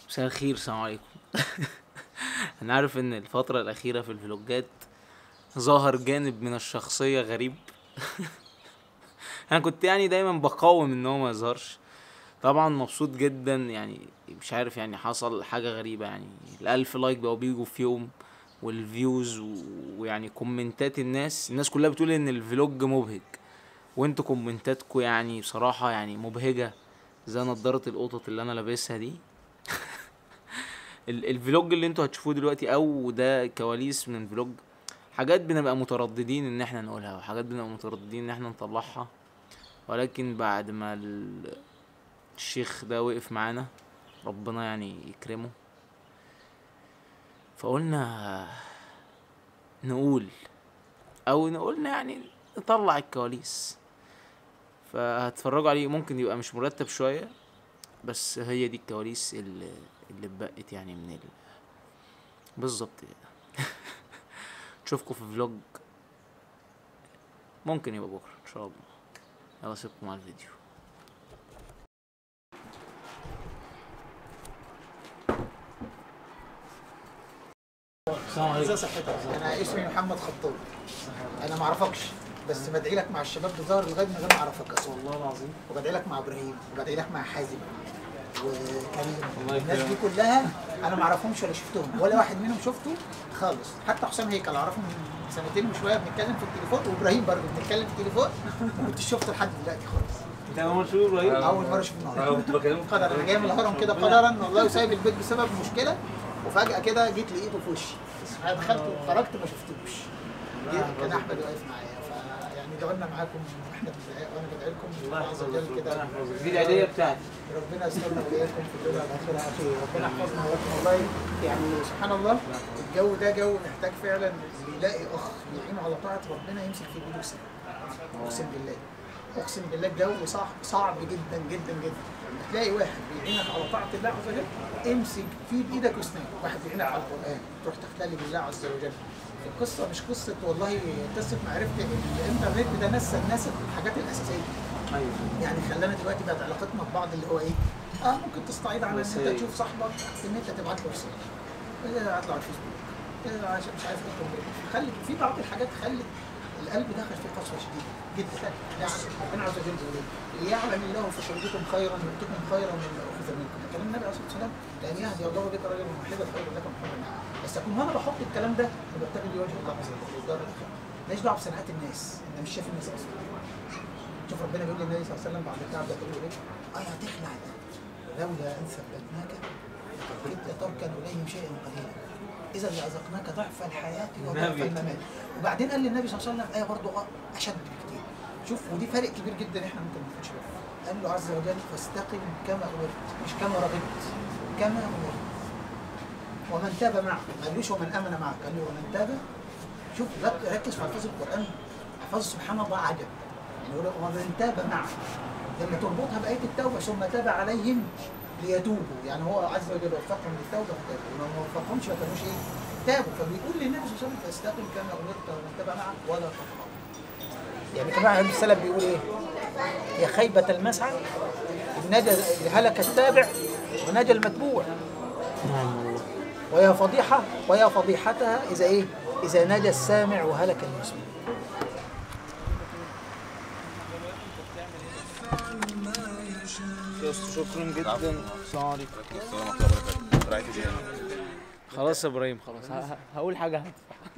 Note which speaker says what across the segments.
Speaker 1: مساء الخير السلام عليكم انا عارف ان الفترة الأخيرة في الفلوجات ظهر جانب من الشخصية غريب انا كنت يعني دايما بقاوم ان هو ما يظهرش طبعا مبسوط جدا يعني مش عارف يعني حصل حاجة غريبة يعني الألف لايك بقوا بيجوا في يوم والفيوز و- ويعني كومنتات الناس الناس كلها بتقول ان الفلوج مبهج وانتوا كومنتاتكوا يعني بصراحة يعني مبهجة زي نضارة القطط اللي انا لابسها دي ال- الفلوج اللي انتوا هتشوفوه دلوقتي او ده كواليس من فلوج حاجات بنبقى مترددين ان احنا نقولها وحاجات بنبقى مترددين ان احنا نطلعها ولكن بعد ما ال- الشيخ ده وقف معانا ربنا يعني يكرمه فقلنا نقول او نقولنا يعني نطلع الكواليس فهتفرجوا عليه ممكن يبقى مش مرتب شوية بس هي دي الكواليس اللي اللي اتبقت يعني من ال بالظبط كده نشوفكم في فلوج ممكن يبقى بكرة ان شاء الله يلا سيبكم مع الفيديو السلام
Speaker 2: ازي صحتك انا اسمي محمد خطاب انا ما اعرفكش بس بدعي لك مع الشباب بظهر لغايه من غير ما اعرفك اصلا
Speaker 1: والله العظيم
Speaker 2: وبدعي لك مع ابراهيم وبدعي لك مع حازم وكريم
Speaker 1: الله
Speaker 2: الناس دي
Speaker 1: يكرمك.
Speaker 2: كلها انا ما اعرفهمش ولا شفتهم ولا واحد منهم شفته خالص حتى حسام هيكل اعرفه من سنتين وشويه بنتكلم في التليفون وابراهيم برضه بنتكلم في التليفون ما كنتش شفته لحد دلوقتي خالص
Speaker 1: انت اول مرة تشوف ابراهيم
Speaker 2: اول مره اشوف النهارده
Speaker 3: كنت بكلمك
Speaker 2: قدر انا جاي من الهرم كده قدرا والله وسايب البيت بسبب مشكله وفجاه كده جيت لقيته في وشي انا دخلت وخرجت ما شفتوش جه- كان احمد واقف معايا فيعني دعونا معاكم واحنا بندعي وانا بدعي لكم الله عز وجل كده
Speaker 1: دي العيدية بتاعتي
Speaker 2: ربنا يسترنا واياكم في الدنيا والاخره يا اخي ربنا يحفظنا وياكم والله يعني سبحان الله الجو ده جو محتاج فعلا اللي يلاقي اخ يعينه على طاعه ربنا يمسك في ايده سنه اقسم بالله اقسم بالله الجو صعب صعب جدا جدا جدا تلاقي واحد بيعينك على طاعه الله عز وجل امسك فيه بايدك واسنانك واحد بيعينك على القران تروح تختلي بالله عز وجل القصه مش قصه والله قصه معرفه الانترنت ده نسى الناس الحاجات الاساسيه
Speaker 1: ايوه
Speaker 2: يعني خلانا دلوقتي بقت علاقتنا ببعض اللي هو ايه؟ اه ممكن تستعيد على ان
Speaker 1: بس
Speaker 2: انت
Speaker 1: هي-
Speaker 2: تشوف صاحبك ان انت تبعت له رساله تبعت له على الفيسبوك آه، عشان مش عارف ايه خلي في بعض الحاجات خلت القلب دخل في قسوه شديده جدا يعني ربنا عز وجل بيقول ايه؟ يعلم الله في قلوبكم خيرا يؤتكم خيرا مما اخذ منكم كلام النبي عليه الصلاه والسلام لان يهدي الله بك رجلا واحدا خير لكم حمر النعم بس اكون وانا بحط الكلام ده وببتغي لوجه الله عز وجل والدار الاخره ماليش دعوه بسنعات الناس انا مش شايف الناس اصلا شوف ربنا بيقول للنبي صلى الله عليه وسلم بعد الكعب ده بيقول ايه؟ الا تخلع لولا ان ثبتناك لقد كنت تركن اليهم شيئا قليلا اذا لازقناك ضعف الحياه وضعف
Speaker 1: النبي.
Speaker 2: الممات وبعدين قال للنبي صلى الله عليه وسلم ايه برضه اشد بكتير شوف ودي فرق كبير جدا احنا ممكن ما نكونش بالنا. قال له عز وجل فاستقم كما امرت مش كما رغبت كما امرت ومن تاب معك ما قالوش ومن امن معك قال له ومن تاب شوف رك- ركز في الفاظ القران الفاظ سبحان الله عجب يعني يقول لك ومن تاب معك لما تربطها بايه التوبه ثم تاب عليهم ليتوبوا يعني هو عز وجل وفقهم للتوبه فتابوا وما وفقهمش ما كانوش ايه تابوا فبيقول للنبي صلى الله عليه وسلم فاستقم كما امرت ومن تاب معك ولا تطغوا يعني كمان عند السلف بيقول ايه هي خيبه المسعى إن نجا هلك التابع ونجا المتبوع
Speaker 1: نعم والله
Speaker 2: ويا فضيحة ويا فضيحتها إذا إيه؟ إذا نجا السامع وهلك المسمع.
Speaker 1: يا أسطى شكرا جدا السلام عليكم
Speaker 3: السلام ورحمه الله وبركاته رعايه الجيران
Speaker 1: خلاص يا ابراهيم خلاص ه- ه- هقول حاجه هدفع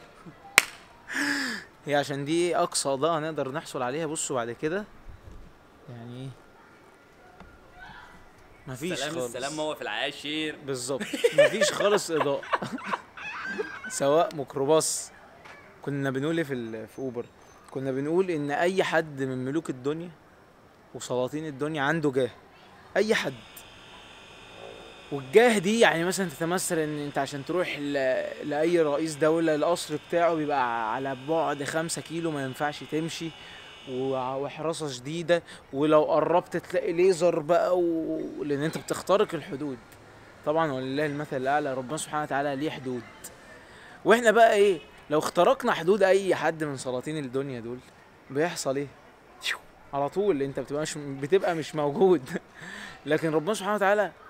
Speaker 1: هي عشان دي اقصى اضاءه نقدر نحصل عليها بصوا بعد كده يعني ايه مفيش
Speaker 4: سلام
Speaker 1: خالص
Speaker 4: السلام هو في العاشر
Speaker 1: بالظبط مفيش خالص اضاءه سواء ميكروباص كنا بنقول ايه في ال- في اوبر كنا بنقول ان اي حد من ملوك الدنيا وسلاطين الدنيا عنده جاه اي حد والجاه دي يعني مثلا تتمثل ان انت عشان تروح ل... لاي رئيس دولة القصر بتاعه بيبقى على بعد خمسة كيلو ما ينفعش تمشي وع- وحراسة شديدة ولو قربت تلاقي ليزر بقى و... لان انت بتخترق الحدود طبعا ولله المثل الاعلى ربنا سبحانه وتعالى ليه حدود واحنا بقى ايه لو اخترقنا حدود اي حد من سلاطين الدنيا دول بيحصل ايه شو، على طول انت بتبقى مش بتبقى مش موجود لكن ربنا سبحانه وتعالى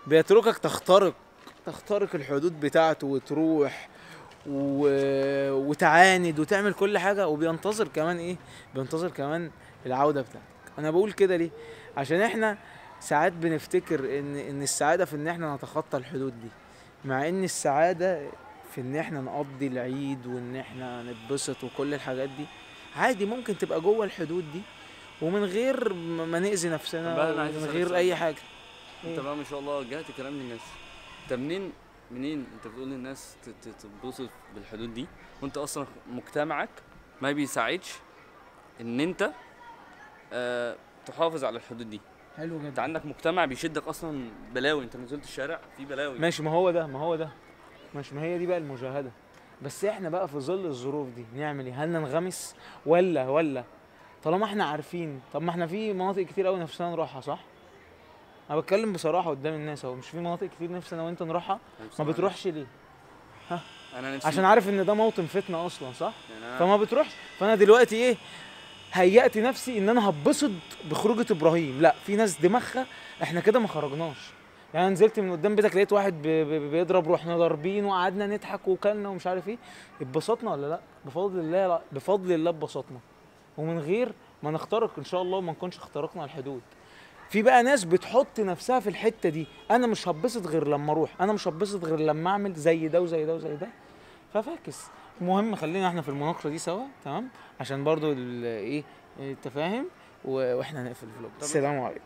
Speaker 1: بيتركك تخترق تخترق الحدود بتاعته وتروح و... وتعاند وتعمل كل حاجه وبينتظر كمان ايه بينتظر كمان العوده بتاعتك انا بقول كده ليه عشان احنا ساعات بنفتكر ان ان السعاده في ان احنا نتخطى الحدود دي مع ان السعاده في ان احنا نقضي العيد وان احنا نتبسط وكل الحاجات دي عادي ممكن تبقى جوه الحدود دي ومن غير ما ما نأذي
Speaker 4: طب
Speaker 1: نفسنا
Speaker 4: بقى أنا عايز
Speaker 1: ومن
Speaker 4: أسألك
Speaker 1: غير
Speaker 4: سؤال.
Speaker 1: اي حاجه
Speaker 4: انت بقى ما شاء الله وجهت كلام للناس انت منين منين انت بتقول للناس ت- ت- تتبسط بالحدود دي وانت اصلا مجتمعك ما بيساعدش ان انت آه تحافظ على الحدود دي
Speaker 1: حلو
Speaker 4: انت
Speaker 1: جدا
Speaker 4: عندك مجتمع بيشدك اصلا بلاوي انت نزلت الشارع في بلاوي
Speaker 1: ماشي ما هو ده ما هو ده ماشي ما هي دي بقى المجاهده بس احنا بقى في ظل الظروف دي نعمل ايه هل ننغمس ولا ولا طالما احنا عارفين طب ما احنا في مناطق كتير قوي نفسنا نروحها صح انا بتكلم بصراحه قدام الناس اهو مش في مناطق كتير نفسنا وانت نروحها
Speaker 4: أنا
Speaker 1: ما
Speaker 4: بصراحة
Speaker 1: بتروحش ليه
Speaker 4: انا نفسي
Speaker 1: عشان عارف ان ده موطن فتنه اصلا صح
Speaker 4: يعني أنا-
Speaker 1: فما بتروحش فانا دلوقتي ايه هيأت نفسي ان انا هتبسط بخروجه ابراهيم لا في ناس دماغها احنا كده ما خرجناش يعني أنا نزلت من قدام بيتك لقيت واحد بي- بي- بيضرب رحنا ضاربين وقعدنا نضحك وكلنا ومش عارف ايه اتبسطنا ولا لا بفضل الله لا بفضل الله اتبسطنا ومن غير ما نخترق ان شاء الله ما نكونش اخترقنا الحدود في بقى ناس بتحط نفسها في الحته دي انا مش هتبسط غير لما اروح انا مش هتبسط غير لما اعمل زي ده وزي ده وزي ده ففاكس المهم خلينا احنا في المناقشه دي سوا تمام عشان برضو ال- ايه انت فاهم و- واحنا هنقفل الفلوج السلام عليكم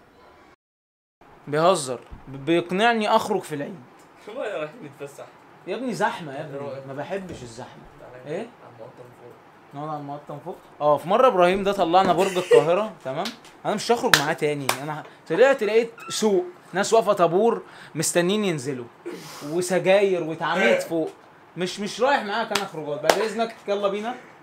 Speaker 1: بيهزر ب- بيقنعني اخرج في العيد
Speaker 4: والله رايحين نتفسح
Speaker 1: يا ابني زحمه يا ابني ما بحبش الزحمه ايه نقعد على المقطم فوق اه في مره ابراهيم ده طلعنا برج القاهره تمام انا مش هخرج معاه تاني انا طلعت لقيت سوق ناس واقفه طابور مستنيين ينزلوا وسجاير واتعميت فوق مش مش رايح معاك انا خروجات بعد اذنك يلا بينا